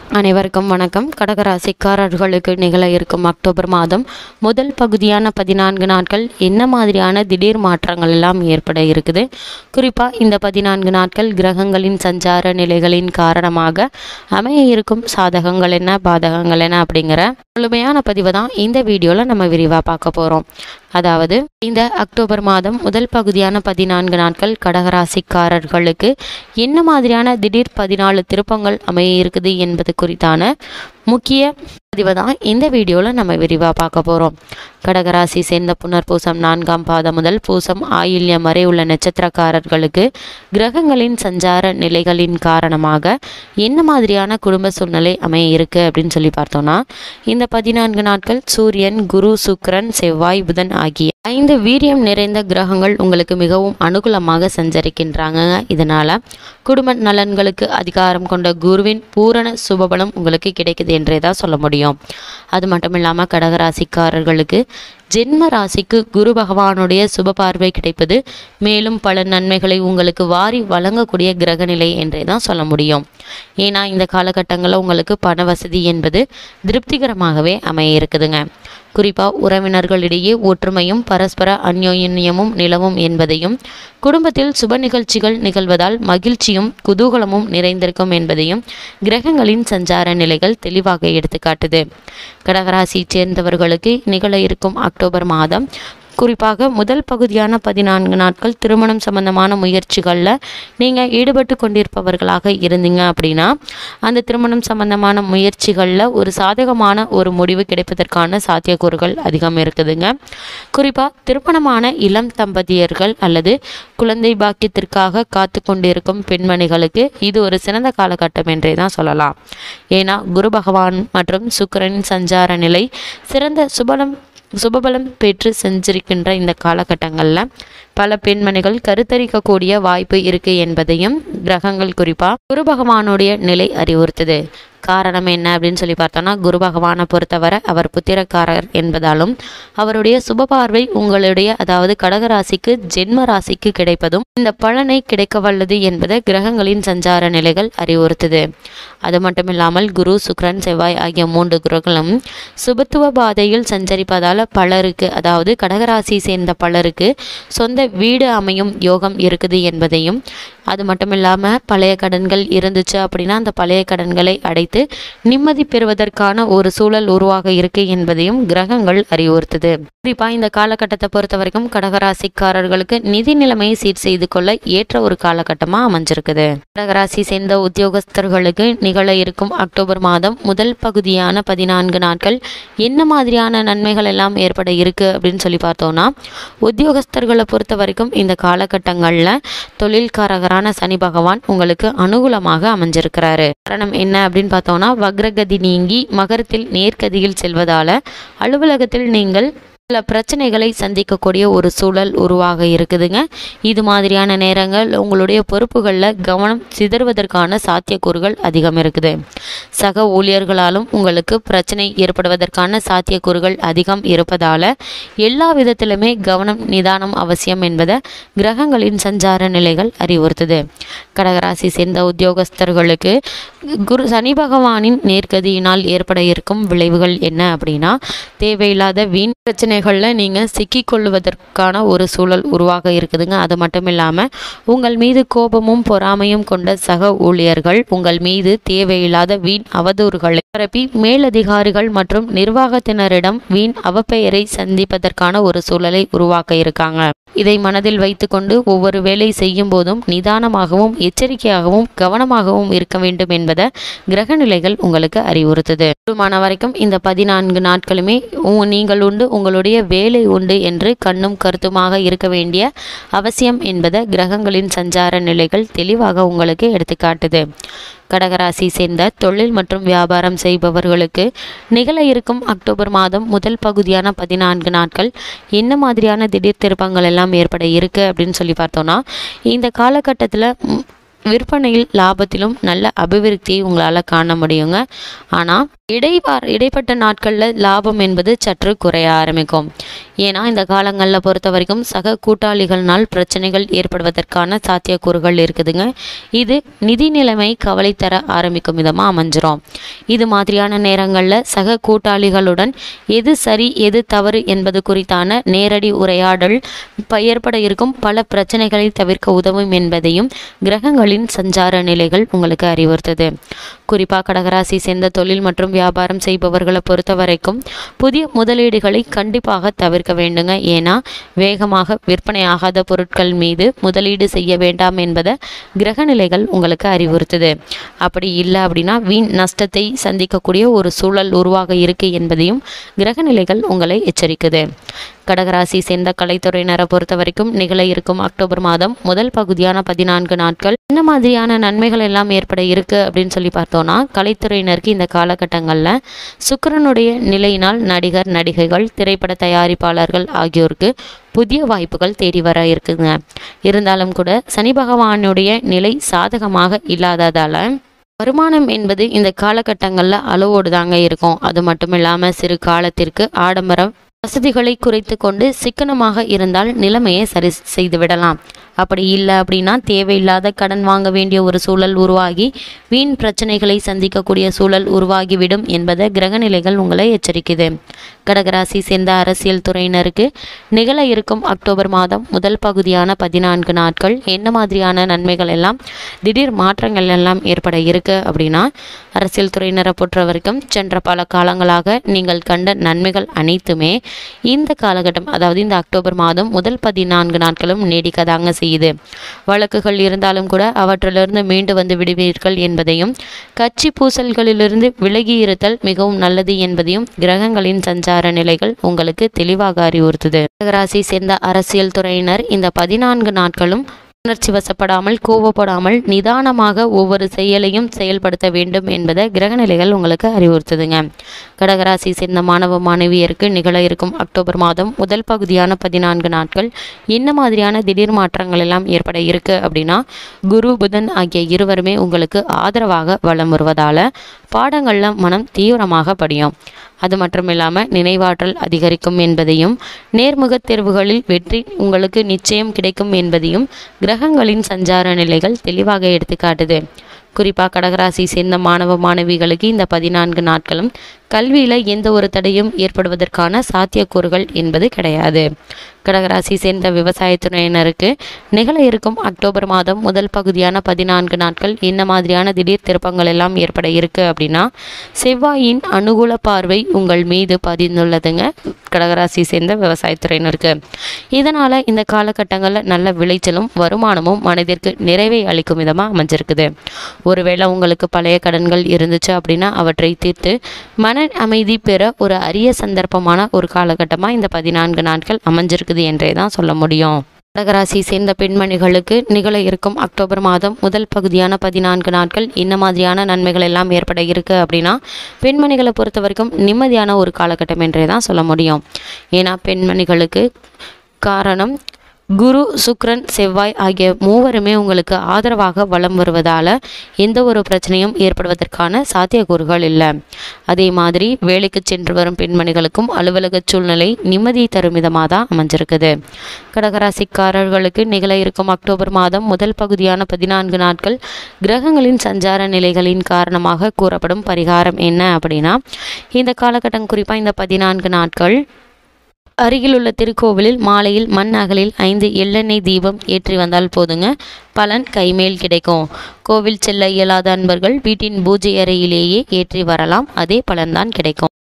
அனைவருக்கும் வணக்கம் கடகராசிக்காரர்களுக்கு நிகழ இருக்கும் அக்டோபர் மாதம் முதல் பகுதியான பதினான்கு நாட்கள் என்ன மாதிரியான திடீர் மாற்றங்கள் எல்லாம் ஏற்பட இருக்குது குறிப்பாக இந்த பதினான்கு நாட்கள் கிரகங்களின் சஞ்சார நிலைகளின் காரணமாக அமைய இருக்கும் சாதகங்கள் என்ன பாதகங்கள் என்ன அப்படிங்கிற முழுமையான பதிவை தான் இந்த வீடியோவில் நம்ம விரிவாக பார்க்க போகிறோம் அதாவது இந்த அக்டோபர் மாதம் முதல் பகுதியான பதினான்கு நாட்கள் கடகராசிக்காரர்களுக்கு என்ன மாதிரியான திடீர் பதினாலு திருப்பங்கள் அமைய இருக்குது என்பது குறித்தான முக்கிய பதிவை தான் இந்த வீடியோவில் நம்ம விரிவாக பார்க்க போகிறோம் கடகராசி சேர்ந்த புனர்பூசம் நான்காம் பாதம் முதல் பூசம் ஆயில்யம் வரை உள்ள நட்சத்திரக்காரர்களுக்கு கிரகங்களின் சஞ்சார நிலைகளின் காரணமாக என்ன மாதிரியான குடும்ப சூழ்நிலை அமைய இருக்கு அப்படின்னு சொல்லி பார்த்தோம்னா இந்த பதினான்கு நாட்கள் சூரியன் குரு சுக்கிரன் செவ்வாய் புதன் ஆகிய ஐந்து வீரியம் நிறைந்த கிரகங்கள் உங்களுக்கு மிகவும் அனுகூலமாக சஞ்சரிக்கின்றாங்க இதனால குடும்ப நலன்களுக்கு அதிகாரம் கொண்ட குருவின் பூரண சுபபலம் உங்களுக்கு கிடைக்குது என்றே தான் சொல்ல முடியும் அது மட்டும் இல்லாமல் கடகராசிக்காரர்களுக்கு ஜென்ம ராசிக்கு குரு பகவானுடைய சுப பார்வை கிடைப்பது மேலும் பல நன்மைகளை உங்களுக்கு வாரி வழங்கக்கூடிய கிரகநிலை என்றே தான் சொல்ல முடியும் ஏன்னா இந்த காலகட்டங்களில் உங்களுக்கு பண வசதி என்பது திருப்திகரமாகவே அமைய இருக்குதுங்க குறிப்பாக உறவினர்களிடையே ஒற்றுமையும் பரஸ்பர அந்யோன்யமும் நிலவும் என்பதையும் குடும்பத்தில் சுப நிகழ்ச்சிகள் நிகழ்வதால் மகிழ்ச்சியும் குதூகலமும் நிறைந்திருக்கும் என்பதையும் கிரகங்களின் சஞ்சார நிலைகள் தெளிவாக எடுத்துக்காட்டுது கடகராசி சேர்ந்தவர்களுக்கு நிகழ இருக்கும் அக்டோபர் மாதம் குறிப்பாக முதல் பகுதியான பதினான்கு நாட்கள் திருமணம் சம்பந்தமான முயற்சிகளில் நீங்கள் ஈடுபட்டு கொண்டிருப்பவர்களாக இருந்தீங்க அப்படின்னா அந்த திருமணம் சம்பந்தமான முயற்சிகளில் ஒரு சாதகமான ஒரு முடிவு கிடைப்பதற்கான சாத்தியக்கூறுகள் அதிகம் இருக்குதுங்க குறிப்பாக திருமணமான இளம் தம்பதியர்கள் அல்லது குழந்தை பாக்கியத்திற்காக காத்து கொண்டிருக்கும் பெண்மணிகளுக்கு இது ஒரு சிறந்த காலகட்டம் என்றே தான் சொல்லலாம் ஏன்னா குரு பகவான் மற்றும் சுக்கிரனின் சஞ்சார நிலை சிறந்த சுபலம் சுபபலம் பெற்று செஞ்சிருக்கின்ற இந்த காலகட்டங்களில் பல பெண்மணிகள் கருத்தரிக்கக்கூடிய வாய்ப்பு இருக்கு என்பதையும் கிரகங்கள் குறிப்பாக குரு பகவானுடைய நிலை அறிவுறுத்துது காரணம் என்ன அப்படின்னு சொல்லி பார்த்தோம்னா குரு பகவானை பொறுத்தவரை அவர் புத்திரக்காரர் என்பதாலும் அவருடைய சுப பார்வை உங்களுடைய அதாவது கடகராசிக்கு ஜென்ம ராசிக்கு கிடைப்பதும் இந்த பலனை கிடைக்க வல்லது என்பதை கிரகங்களின் சஞ்சார நிலைகள் அறிவுறுத்துது அது மட்டும் இல்லாமல் குரு சுக்ரன் செவ்வாய் ஆகிய மூன்று குருகளும் சுபத்துவ பாதையில் சஞ்சரிப்பதால் பலருக்கு அதாவது கடகராசி சேர்ந்த பலருக்கு சொந்த வீடு அமையும் யோகம் இருக்குது என்பதையும் அது மட்டும் இல்லாமல் பழைய கடன்கள் இருந்துச்சு அப்படின்னா அந்த பழைய கடன்களை அடைத்து நிம்மதி பெறுவதற்கான ஒரு சூழல் உருவாக இருக்கு என்பதையும் கிரகங்கள் அறிவுறுத்துது குறிப்பாக இந்த காலகட்டத்தை பொறுத்த வரைக்கும் கடகராசிக்காரர்களுக்கு நிதி நிலைமையை சீர் செய்து கொள்ள ஏற்ற ஒரு காலகட்டமாக அமைஞ்சிருக்குது கடகராசி சேர்ந்த உத்தியோகஸ்தர்களுக்கு நிகழ இருக்கும் அக்டோபர் மாதம் முதல் பகுதியான பதினான்கு நாட்கள் என்ன மாதிரியான நன்மைகள் எல்லாம் ஏற்பட இருக்கு அப்படின்னு சொல்லி பார்த்தோம்னா உத்தியோகஸ்தர்களை பொறுத்த வரைக்கும் இந்த காலகட்டங்களில் தொழில்காரகரான சனி பகவான் உங்களுக்கு அனுகூலமாக அமைஞ்சிருக்கிறாரு காரணம் என்ன அப்படின்னு பார்த்தோம்னா வக்ரகதி நீங்கி மகரத்தில் நேர்கதியில் செல்வதால அலுவலகத்தில் நீங்கள் சில பிரச்சனைகளை சந்திக்கக்கூடிய ஒரு சூழல் உருவாக இருக்குதுங்க இது மாதிரியான நேரங்கள் உங்களுடைய பொறுப்புகளில் கவனம் சிதறுவதற்கான சாத்தியக்கூறுகள் அதிகம் இருக்குது சக ஊழியர்களாலும் உங்களுக்கு பிரச்சனை ஏற்படுவதற்கான சாத்தியக்கூறுகள் அதிகம் இருப்பதால் எல்லா விதத்திலுமே கவனம் நிதானம் அவசியம் என்பதை கிரகங்களின் சஞ்சார நிலைகள் அறிவுறுத்துது கடகராசி சேர்ந்த உத்தியோகஸ்தர்களுக்கு குரு சனி பகவானின் நேர்கதியினால் ஏற்பட இருக்கும் விளைவுகள் என்ன அப்படின்னா தேவையில்லாத வீண் பிரச்சனைகளில் நீங்கள் சிக்கிக்கொள்வதற்கான ஒரு சூழல் உருவாக இருக்குதுங்க அது மட்டும் இல்லாமல் உங்கள் மீது கோபமும் பொறாமையும் கொண்ட சக ஊழியர்கள் உங்கள் மீது தேவையில்லாத வீண் அவதூறுகளை பரப்பி மேலதிகாரிகள் மற்றும் நிர்வாகத்தினரிடம் வீண் அவப்பெயரை சந்திப்பதற்கான ஒரு சூழலை உருவாக்க இருக்காங்க இதை மனதில் வைத்துக்கொண்டு ஒவ்வொரு வேலை செய்யும் போதும் நிதானமாகவும் எச்சரிக்கையாகவும் கவனமாகவும் இருக்க வேண்டும் என்பதை கிரக நிலைகள் உங்களுக்கு அறிவுறுத்துது கூடுமான வரைக்கும் இந்த பதினான்கு நாட்களுமே உ- நீங்கள் உண்டு உங்களுடைய வேலை உண்டு என்று கண்ணும் கருத்துமாக இருக்க வேண்டிய அவசியம் என்பதை கிரகங்களின் சஞ்சார நிலைகள் தெளிவாக உங்களுக்கு எடுத்துக்காட்டுது கடகராசி சேர்ந்த தொழில் மற்றும் வியாபாரம் செய்பவர்களுக்கு நிகழ இருக்கும் அக்டோபர் மாதம் முதல் பகுதியான பதினான்கு நாட்கள் என்ன மாதிரியான திடீர் திருப்பங்கள் எல்லாம் ஏற்பட இருக்கு அப்படின்னு சொல்லி பார்த்தோம்னா இந்த காலகட்டத்தில் விற்பனையில் லாபத்திலும் நல்ல அபிவிருத்தியை உங்களால் காண முடியுங்க ஆனால் இடைவார இடைப்பட்ட நாட்களில் லாபம் என்பது சற்று குறைய ஆரம்பிக்கும் ஏன்னா இந்த காலங்களில் பொறுத்த வரைக்கும் சக கூட்டாளிகள்னால் பிரச்சனைகள் ஏற்படுவதற்கான சாத்தியக்கூறுகள் இருக்குதுங்க இது நிதி நிலைமை கவலை தர ஆரம்பிக்கும் விதமாக அமைஞ்சிரும் இது மாதிரியான நேரங்களில் சக கூட்டாளிகளுடன் எது சரி எது தவறு என்பது குறித்தான நேரடி உரையாடல் ப- ஏற்பட இருக்கும் பல பிரச்சனைகளை தவிர்க்க உதவும் என்பதையும் கிரகங்களின் சஞ்சார நிலைகள் உங்களுக்கு அறிவுறுத்துது குறிப்பாக கடகராசி சேர்ந்த தொழில் மற்றும் வியாபாரம் செய்பவர்களை பொறுத்த வரைக்கும் புதிய முதலீடுகளை கண்டிப்பாக தவிர்க்க வேண்டுங்க ஏன்னா வேகமாக விற்பனையாகாத பொருட்கள் மீது முதலீடு செய்ய வேண்டாம் என்பதை கிரகநிலைகள் உங்களுக்கு அறிவுறுத்துது அப்படி இல்லை அப்படின்னா வீண் நஷ்டத்தை சந்திக்கக்கூடிய ஒரு சூழல் உருவாக இருக்கு என்பதையும் கிரகநிலைகள் உங்களை எச்சரிக்குது கடகராசி சேர்ந்த கலைத்துறையினரை பொறுத்த வரைக்கும் நிகழ இருக்கும் அக்டோபர் மாதம் முதல் பகுதியான பதினான்கு நாட்கள் என்ன மாதிரியான நன்மைகள் எல்லாம் ஏற்பட இருக்கு அப்படின்னு சொல்லி பார்த்தோம்னா கலைத்துறையினருக்கு இந்த காலகட்டங்களில் சுக்கிரனுடைய நிலையினால் நடிகர் நடிகைகள் திரைப்பட தயாரிப்பாளர்கள் ஆகியோருக்கு புதிய வாய்ப்புகள் தேடி வர இருக்குங்க இருந்தாலும் கூட சனி பகவானுடைய நிலை சாதகமாக இல்லாததால வருமானம் என்பது இந்த காலகட்டங்களில் அளவோடு தாங்க இருக்கும் அது மட்டும் இல்லாமல் சிறு காலத்திற்கு ஆடம்பரம் வசதிகளை குறைத்து கொண்டு சிக்கனமாக இருந்தால் நிலைமையை சரி செய்து விடலாம் அப்படி இல்லை அப்படின்னா தேவையில்லாத கடன் வாங்க வேண்டிய ஒரு சூழல் உருவாகி வீண் பிரச்சனைகளை சந்திக்கக்கூடிய சூழல் உருவாகிவிடும் என்பதை கிரகநிலைகள் உங்களை எச்சரிக்குது கடகராசி சேர்ந்த அரசியல் துறையினருக்கு நிகழ இருக்கும் அக்டோபர் மாதம் முதல் பகுதியான பதினான்கு நாட்கள் என்ன மாதிரியான நன்மைகள் எல்லாம் திடீர் மாற்றங்கள் எல்லாம் ஏற்பட இருக்கு அப்படின்னா அரசியல் துறையினரை பொறுத்த வரைக்கும் சென்ற பல காலங்களாக நீங்கள் கண்ட நன்மைகள் அனைத்துமே இந்த காலகட்டம் அதாவது இந்த அக்டோபர் மாதம் முதல் பதினான்கு நாட்களும் நீடிக்கதாங்க செய்யுது வழக்குகள் இருந்தாலும் கூட அவற்றிலிருந்து மீண்டு வந்து விடுவீர்கள் என்பதையும் கட்சி பூசல்களிலிருந்து விலகி இருத்தல் மிகவும் நல்லது என்பதையும் கிரகங்களின் சஞ்சார நிலைகள் உங்களுக்கு தெளிவாக அறிவுறுத்துது கடகராசி சேர்ந்த அரசியல் துறையினர் இந்த பதினான்கு நாட்களும் உணர்ச்சி வசப்படாமல் கோபப்படாமல் நிதானமாக ஒவ்வொரு செயலையும் செயல்படுத்த வேண்டும் என்பதை கிரகநிலைகள் உங்களுக்கு அறிவுறுத்துதுங்க கடகராசி சேர்ந்த மாணவ மாணவியருக்கு நிகழ இருக்கும் அக்டோபர் மாதம் முதல் பகுதியான பதினான்கு நாட்கள் என்ன மாதிரியான திடீர் மாற்றங்கள் எல்லாம் ஏற்பட இருக்கு அப்படின்னா குரு புதன் ஆகிய இருவருமே உங்களுக்கு ஆதரவாக வலம் வருவதால பாடங்களில் மனம் தீவிரமாக படியும் அது மட்டும் இல்லாமல் நினைவாற்றல் அதிகரிக்கும் என்பதையும் நேர்முகத் தேர்வுகளில் வெற்றி உங்களுக்கு நிச்சயம் கிடைக்கும் என்பதையும் கிரகங்களின் சஞ்சார நிலைகள் தெளிவாக எடுத்துக்காட்டுது குறிப்பாக கடகராசி சேர்ந்த மாணவ மாணவிகளுக்கு இந்த பதினான்கு நாட்களும் கல்வியில் எந்த ஒரு தடையும் ஏற்படுவதற்கான சாத்தியக்கூறுகள் என்பது கிடையாது கடகராசி சேர்ந்த விவசாயத்துறையினருக்கு நிகழ இருக்கும் அக்டோபர் மாதம் முதல் பகுதியான பதினான்கு நாட்கள் என்ன மாதிரியான திடீர் திருப்பங்கள் எல்லாம் ஏற்பட இருக்கு அப்படின்னா செவ்வாயின் அனுகூல பார்வை உங்கள் மீது பதிந்துள்ளதுங்க கடகராசி சேர்ந்த விவசாயத்துறையினருக்கு இதனால் இந்த காலகட்டங்களில் நல்ல விளைச்சலும் வருமானமும் மனதிற்கு நிறைவை அளிக்கும் விதமாக அமைஞ்சிருக்குது ஒருவேளை உங்களுக்கு பழைய கடன்கள் இருந்துச்சு அப்படின்னா அவற்றை தீர்த்து மன அமைதி பெற ஒரு அரிய சந்தர்ப்பமான ஒரு காலகட்டமாக இந்த பதினான்கு நாட்கள் அமைஞ்சிருக்குது என்றே தான் சொல்ல முடியும் கடகராசி சேர்ந்த பெண்மணிகளுக்கு நிகழ இருக்கும் அக்டோபர் மாதம் முதல் பகுதியான பதினான்கு நாட்கள் என்ன மாதிரியான நன்மைகள் எல்லாம் ஏற்பட இருக்கு அப்படின்னா பெண்மணிகளை பொறுத்த வரைக்கும் நிம்மதியான ஒரு காலகட்டம் என்றே தான் சொல்ல முடியும் ஏன்னா பெண்மணிகளுக்கு காரணம் குரு சுக்ரன் செவ்வாய் ஆகிய மூவருமே உங்களுக்கு ஆதரவாக வலம் வருவதால் எந்த ஒரு பிரச்சனையும் ஏற்படுவதற்கான சாத்தியக்கூறுகள் இல்லை அதே மாதிரி வேலைக்கு சென்று வரும் பெண்மணிகளுக்கும் அலுவலக சூழ்நிலை நிம்மதி தரும் விதமாக தான் அமைஞ்சிருக்குது கடகராசிக்காரர்களுக்கு நிகழ இருக்கும் அக்டோபர் மாதம் முதல் பகுதியான பதினான்கு நாட்கள் கிரகங்களின் சஞ்சார நிலைகளின் காரணமாக கூறப்படும் பரிகாரம் என்ன அப்படின்னா இந்த காலகட்டம் குறிப்பாக இந்த பதினான்கு நாட்கள் அருகிலுள்ள திருக்கோவிலில் மாலையில் மண் அகலில் ஐந்து எள்ளெண்ணெய் தீபம் ஏற்றி வந்தால் போதுங்க பலன் கைமேல் கிடைக்கும் கோவில் செல்ல இயலாத அன்பர்கள் வீட்டின் பூஜை அறையிலேயே ஏற்றி வரலாம் அதே பலன்தான் கிடைக்கும்